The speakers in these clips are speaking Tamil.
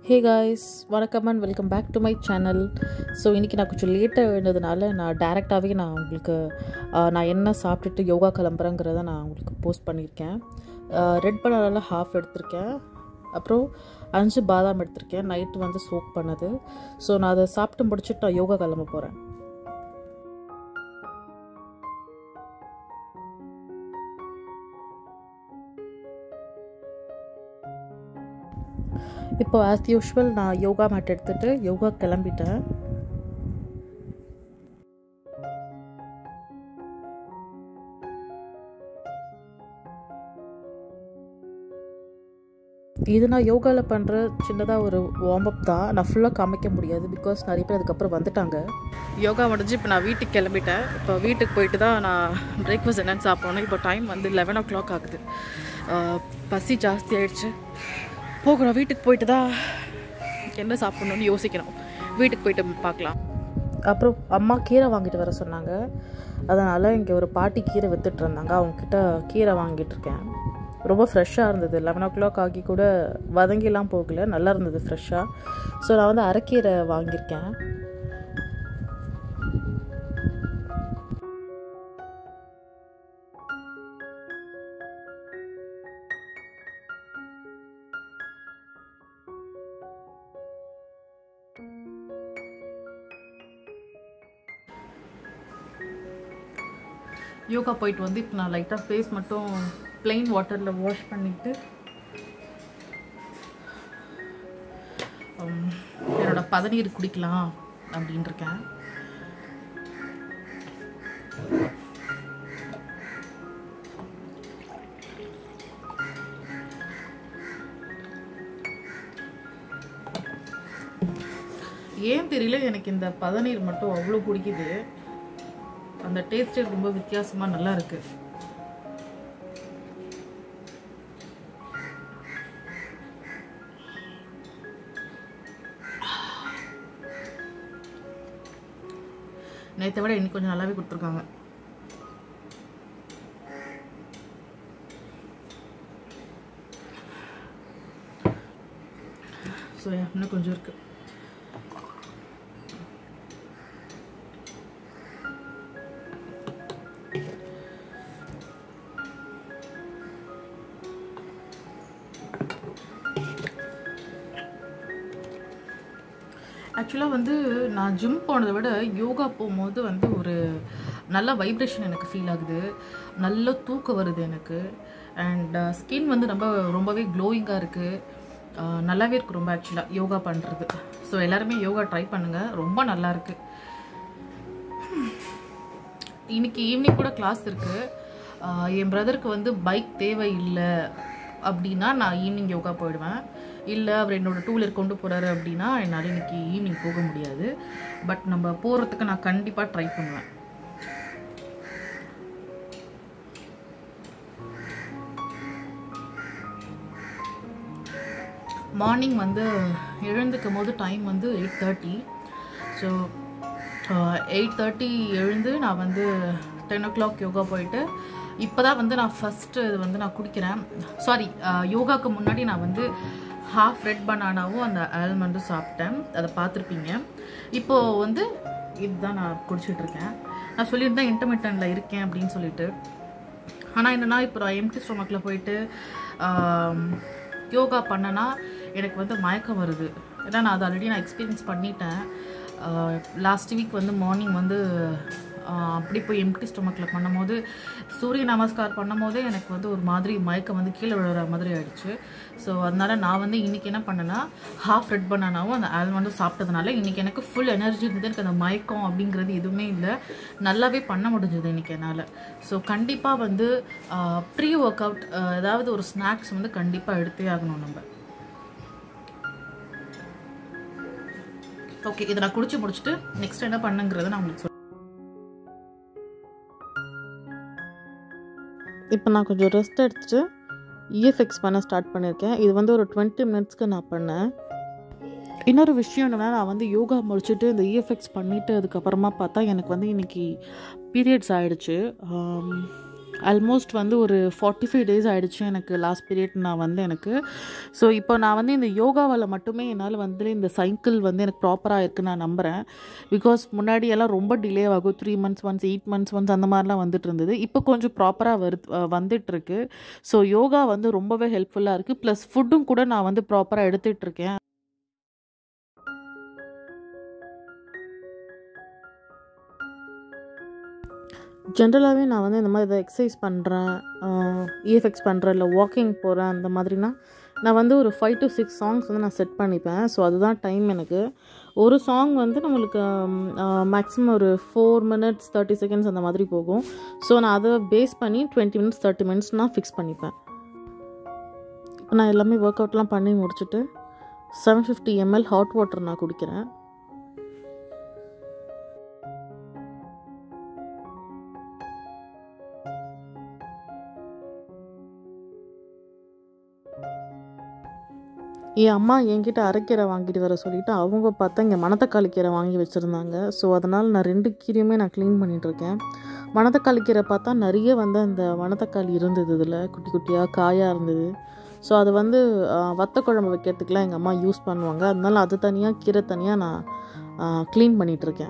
ஹே காய்ஸ் வணக்கம் and welcome back to my channel so இன்றைக்கி நான் கொஞ்சம் லேட்டாக எழுந்ததுனால நான் டேரெக்டாகவே நான் உங்களுக்கு ஆஹ், நான் என்ன சாப்பிட்டுட்டு யோகா கிளம்புறேங்கிறத நான் உங்களுக்கு போஸ்ட் பண்ணியிருக்கேன் ரெட் பனானால ஹாஃப் எடுத்திருக்கேன் அப்புறம் அஞ்சு பாதாம் எடுத்திருக்கேன் நைட்டு வந்து சோக் பண்ணது ஸோ நான் அதை சாப்பிட்டு முடிச்சுட்டு நான் யோகா கிளம்ப போகிறேன் இப்போ ஆஸ் யூஷுவல் நான் யோகா மேட் எடுத்துகிட்டு யோகா கிளம்பிட்டேன் இது நான் யோகாவில் பண்ணுற சின்னதாக ஒரு வார்ம் அப் தான் நான் ஃபுல்லாக காமிக்க முடியாது பிகாஸ் நிறைய பேர் அதுக்கப்புறம் வந்துட்டாங்க யோகா முடிஞ்சு இப்போ நான் வீட்டுக்கு கிளம்பிட்டேன் இப்போ வீட்டுக்கு போயிட்டு தான் நான் பிரேக்ஃபாஸ்ட் என்னென்னு சாப்பிடணும் இப்போ டைம் வந்து லெவன் ஓ கிளாக் ஆகுது ஆஹ், பசி ஜாஸ்தி ஆயிடுச்சு போகிறோம் வீட்டுக்கு போயிட்டு தான் என்ன சாப்பிடணும்னு யோசிக்கணும் வீட்டுக்கு போயிட்டு பார்க்கலாம் அப்புறம் அம்மா கீரை வாங்கிட்டு வர சொன்னாங்க அதனால் இங்கே ஒரு பாட்டி கீரை வித்துட்டு இருந்தாங்க அவங்கக்கிட்ட கீரை வாங்கிட்டு இருக்கேன் ரொம்ப ஃப்ரெஷ்ஷாக இருந்தது லெவன் ஓ கிளாக் ஆகி கூட வதங்கிலாம் போகல நல்லா இருந்தது ஃப்ரெஷ்ஷாக ஸோ நான் வந்து அரைக்கீரை வாங்கியிருக்கேன் யோகா போயிட்டு வந்து இப்போ நான் லைட்டாக ஃபேஸ் மட்டும் plain வாட்டரில் வாஷ் பண்ணிட்டு உம், என்னோட பதநீர் குடிக்கலாம் அப்படின்னு இருக்கேன் ஏன் தெரியல எனக்கு இந்த பதநீர் மட்டும் அவ்வளோ பிடிக்குது அந்த டேஸ்டே ரொம்ப வித்தியாசமாக நல்லா இருக்கு நேற்றை விட இன்னைக்கு கொஞ்சம் நல்லாவே கொடுத்துருக்காங்க ஸோ இன்னும் கொஞ்சம் இருக்கு ஆக்சுவலாக வந்து நான் ஜிம் போனதை விட யோகா போகும்போது வந்து ஒரு நல்ல வைப்ரேஷன் எனக்கு ஃபீல் ஆகுது நல்ல தூக்கம் வருது எனக்கு அண்ட் ஸ்கின் வந்து ரொம்ப ரொம்பவே க்ளோயிங்காக இருக்குது நல்லாவே இருக்குது ரொம்ப ஆக்சுவலாக யோகா பண்ணுறது ஸோ எல்லாருமே யோகா ட்ரை பண்ணுங்கள் ரொம்ப நல்லா இருக்கு இன்னைக்கு ஈவினிங் கூட கிளாஸ் இருக்குது என் பிரதருக்கு வந்து பைக் தேவை இல்லை அப்படின்னா நான் ஈவினிங் யோகா போயிடுவேன் இல்லை அவர் என்னோட டூ வீலர் கொண்டு போகிறாரு அப்படின்னா என்னால் இன்னைக்கு ஈவினிங் போக முடியாது பட் நம்ம போகிறதுக்கு நான் கண்டிப்பாக ட்ரை பண்ணுவேன் மார்னிங் வந்து எழுந்துக்கும் போது டைம் வந்து eight thirty so eight thirty எழுந்து நான் வந்து டென் ஓ கிளாக் யோகா போயிட்டு இப்போ தான் வந்து நான் ஃபஸ்ட்டு இது வந்து நான் குடிக்கிறேன் சாரி யோகாவுக்கு முன்னாடி நான் வந்து ஹாஃப் ரெட் பனானாவும் அந்த ஆல்மண்டும் சாப்பிட்டேன் அதை பார்த்துருப்பீங்க இப்போது வந்து இதுதான் நான் குடிச்சிட்டு இருக்கேன் நான் சொல்லியிருந்தேன் இன்டர்மீடியனில் இருக்கேன் அப்படின்னு சொல்லிட்டு ஆனால் என்னென்னா இப்போ நான் எம்டி ஸ்டொமக்கில் போயிட்டு ஆம், யோகா பண்ணனா எனக்கு வந்து மயக்கம் வருது ஏன்னா நான் அதை ஆல்ரெடி நான் எக்ஸ்பீரியன்ஸ் பண்ணிட்டேன் லாஸ்ட் வீக் வந்து மார்னிங் வந்து ஆஹ், அப்படி போய் எம்டி ஸ்டொமக்கில் பண்ணும்போது சூரிய நமஸ்கார் பண்ணும்போதே எனக்கு வந்து ஒரு மாதிரி மயக்கம் வந்து கீழே விழுற மாதிரி ஆயிடுச்சு ஸோ அதனால நான் வந்து இன்றைக்கி என்ன பண்ணேன்னா ஹாஃப் ரெட் பனானாவும் அந்த ஆல்மண்டும் சாப்பிட்டதுனால இன்றைக்கி எனக்கு ஃபுல் எனர்ஜி இருந்தது எனக்கு அந்த மயக்கம் அப்படிங்கிறது எதுவுமே இல்லை நல்லாவே பண்ண முடிஞ்சது இன்றைக்கி என்னால் ஸோ கண்டிப்பாக வந்து ப்ரீ ஒர்க் அவுட் ஏதாவது ஒரு ஸ்நாக்ஸ் வந்து கண்டிப்பாக எடுத்தே ஆகணும் நம்ம ஓகே இதை நான் குடிச்சு முடிச்சுட்டு நெக்ஸ்ட் என்ன பண்ணுங்கிறத நான் உங்களுக்கு சொல்றேன் இப்போ நான் கொஞ்சம் ரெஸ்ட் எடுத்துட்டு இஎஃப்எக்ஸ் பண்ண ஸ்டார்ட் பண்ணியிருக்கேன் இது வந்து ஒரு டுவெண்ட்டி மினிட்ஸ்க்கு நான் பண்ணேன் இன்னொரு விஷயம் என்னென்னா நான் வந்து யோகா முடிச்சுட்டு இந்த இஎஃப்எக்ஸ் பண்ணிவிட்டு அதுக்கப்புறமா பார்த்தா எனக்கு வந்து இன்னைக்கு பீரியட்ஸ் ஆகிடுச்சு ஆல்மோஸ்ட் வந்து ஒரு ஃபார்ட்டி ஃபைவ் டேஸ் ஆகிடுச்சு எனக்கு லாஸ்ட் பீரியட் நான் வந்து எனக்கு ஸோ இப்போ நான் வந்து இந்த யோகாவால் மட்டுமே என்னால் வந்து இந்த சைக்கிள் வந்து எனக்கு ப்ராப்பராக இருக்குன்னு நான் நம்புகிறேன் பிகாஸ் முன்னாடி எல்லாம் ரொம்ப டிலே ஆகும் three months once eight months once அந்த மாதிரிலாம் வந்துட்டு இருந்தது இப்போ கொஞ்சம் ப்ராப்பராக வரு வந்துட்டுருக்கு ஸோ யோகா வந்து ரொம்பவே ஹெல்ப்ஃபுல்லாக இருக்குது ப்ளஸ் ஃபுட்டும் கூட நான் வந்து ப்ராப்பராக எடுத்துகிட்டு இருக்கேன் ஜென்ரலாகவே நான் வந்து இந்த மாதிரி எதாவது எக்ஸசைஸ் பண்ணுறேன் இஎஃப்எக்ஸ் பண்ணுறேன் இல்லை வாக்கிங் போகிறேன் அந்த மாதிரினா நான் வந்து ஒரு ஃபைவ் டு சிக்ஸ் சாங்ஸ் வந்து நான் செட் பண்ணிப்பேன் ஸோ அதுதான் டைம் எனக்கு ஒரு சாங் வந்து நம்மளுக்கு மேக்ஸிமம் ஒரு ஃபோர் மினிட்ஸ் தேர்ட்டி செகண்ட்ஸ் அந்த மாதிரி போகும் ஸோ நான் அதை பேஸ் பண்ணி டுவெண்ட்டி மினிட்ஸ் தேர்ட்டி மினிட்ஸ் நான் ஃபிக்ஸ் பண்ணிப்பேன் இப்போ நான் எல்லாமே ஒர்க் அவுட்லாம் பண்ணி முடிச்சுட்டு seven fifty ML hot water நான் குடிக்கிறேன் என் அம்மா என்கிட்ட அரைக்கீரை வாங்கிட்டு வர சொல்லிவிட்டு அவங்க பார்த்தா இங்கே மணத்தக்காளி கீரை வாங்கி வச்சுருந்தாங்க ஸோ அதனால் நான் ரெண்டு கீரையுமே நான் க்ளீன் பண்ணிகிட்ருக்கேன் மணத்தக்காளி கீரை பார்த்தா நிறைய வந்து அந்த மணத்தக்காளி இருந்தது இதில் குட்டி குட்டியாக காயாக இருந்தது ஸோ அது வந்து வத்த குழம்பு வைக்கிறதுக்குலாம் எங்கள் அம்மா யூஸ் பண்ணுவாங்க அதனால அது தனியாக கீரை தனியாக நான் க்ளீன் பண்ணிகிட்ருக்கேன்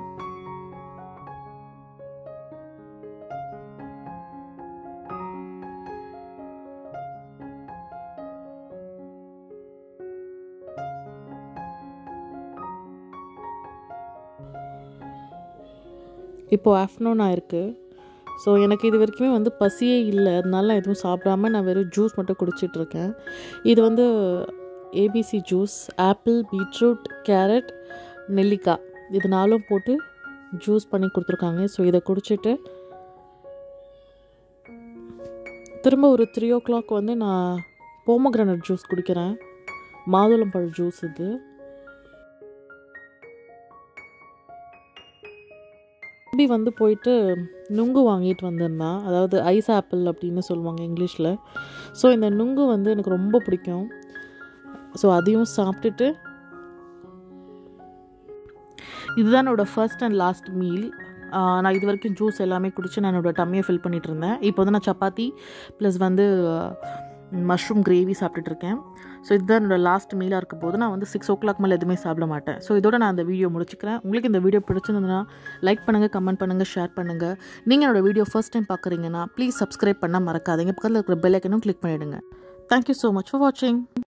இப்போது ஆஃப்டர்நூன் ஆயிருக்கு ஸோ எனக்கு இது வரைக்குமே வந்து பசியே இல்லை அதனால நான் எதுவும் சாப்பிடாம நான் வெறும் ஜூஸ் மட்டும் குடிச்சிட்ருக்கேன் இது வந்து ABC juice apple beetroot carrot நெல்லிக்காய் இது நாலும் போட்டு ஜூஸ் பண்ணி கொடுத்துருக்காங்க ஸோ இதை குடிச்சிட்டு திரும்ப ஒரு த்ரீ ஓ கிளாக் வந்து நான் போமோகிரானட் ஜூஸ் குடிக்கிறேன் மாதுளம்பழ ஜூஸ் இது தம்பி வந்து போயிட்டு நுங்கு வாங்கிட்டு வந்திருந்தான் அதாவது ஐஸ் ஆப்பிள் அப்படின்னு சொல்லுவாங்க இங்கிலீஷில் ஸோ இந்த நுங்கு வந்து எனக்கு ரொம்ப பிடிக்கும் ஸோ அதையும் சாப்பிட்டுட்டு இதுதான் என்னோடய ஃபர்ஸ்ட் அண்ட் லாஸ்ட் மீல் நான் இது வரைக்கும் ஜூஸ் எல்லாமே குடித்து நான் என்னோடய டம்மியை ஃபில் பண்ணிகிட்டு இருந்தேன் இப்போ வந்து நான் சப்பாத்தி ப்ளஸ் வந்து மஷ்ரூம் கிரேவி சாப்பிட்டுட்ருக்கேன் ஸோ இதுதான் என்னோடய லாஸ்ட் மீலாக இருக்க போது நான் வந்து சிக்ஸ் ஓ கிளாக் மேலே எதுவுமே சாப்பிட மாட்டேன் ஸோ இதோட நான் அந்த வீடியோ முடிச்சுக்கிறேன் உங்களுக்கு இந்த வீடியோ பிடிச்சிருந்ததுன்னா லைக் பண்ணுங்கள் கமெண்ட் பண்ணுங்கள் ஷேர் பண்ணுங்கள் நீங்கள் என்னோடய வீடியோ ஃபஸ்ட் டைம் பார்க்குறீங்கன்னா ப்ளீஸ் சப்ஸ்கிரைப் பண்ணால் மறக்காதீங்க பக்கத்தில் இருக்கிற பெல் ஐக்கனும் கிளிக் பண்ணிவிடுங்க தேங்க்யூ ஸோ மச் ஃபார் வாட்சிங்